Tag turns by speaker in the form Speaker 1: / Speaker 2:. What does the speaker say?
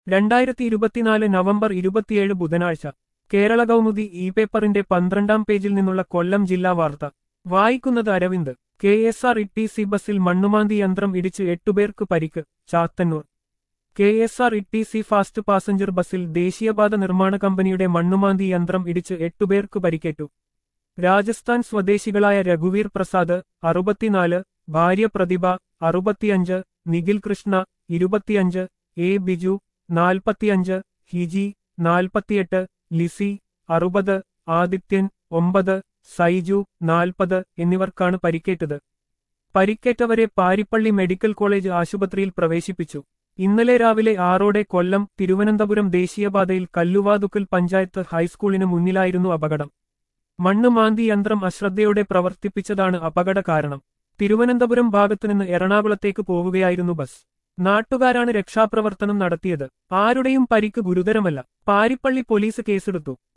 Speaker 1: രണ്ടായിരത്തി ഇരുപത്തിനാല് നവംബർ ഇരുപത്തിയേഴ് ബുധനാഴ്ച കേരള കൗമുദി ഇ പേപ്പറിന്റെ പന്ത്രണ്ടാം പേജിൽ നിന്നുള്ള കൊല്ലം ജില്ലാ വാർത്ത വായിക്കുന്നത് Aravind K S R E T C ബസ്സിൽ മണ്ണുമാന്തി യന്ത്രം ഇടിച്ച് എട്ടുപേർക്ക് പരിക്ക് Chathannoor K S R E T C fast passenger ബസ്സിൽ ദേശീയപാത നിർമ്മാണ കമ്പനിയുടെ മണ്ണുമാന്തി യന്ത്രം ഇടിച്ച് എട്ടുപേർക്ക് പരിക്കേറ്റു രാജസ്ഥാൻ സ്വദേശികളായ രഘുവീർ പ്രസാദ് അറുപത്തിനാല് ഭാര്യ പ്രതിഭ അറുപത്തിയഞ്ച് നിഖിൽ കൃഷ്ണ ഇരുപത്തിയഞ്ച് എ ബിജു നാൽപ്പത്തിയഞ്ച് ഹിജി നാൽപ്പത്തിയെട്ട് ലിസി അറുപത് ആദിത്യൻ ഒമ്പത് സൈജു നാൽപ്പത് എന്നിവർക്കാണ് പരിക്കേറ്റത് പരിക്കേറ്റവരെ പാരിപ്പള്ളി മെഡിക്കൽ കോളേജ് ആശുപത്രിയിൽ പ്രവേശിപ്പിച്ചു ഇന്നലെ രാവിലെ ആറോടെ കൊല്ലം തിരുവനന്തപുരം ദേശീയപാതയിൽ കല്ലുവാതുക്കൽ പഞ്ചായത്ത് ഹൈസ്കൂളിന് മുന്നിലായിരുന്നു അപകടം മണ്ണ് മാന്തി യന്ത്രം അശ്രദ്ധയോടെ പ്രവർത്തിപ്പിച്ചതാണ് അപകട കാരണം തിരുവനന്തപുരം ഭാഗത്തുനിന്ന് എറണാകുളത്തേക്ക് പോവുകയായിരുന്നു ബസ് നാട്ടുകാരാണ് രക്ഷാപ്രവർത്തനം നടത്തിയത് ആരുടെയും പരിക്ക് ഗുരുതരമല്ല പാരിപ്പള്ളി പോലീസ് കേസെടുത്തു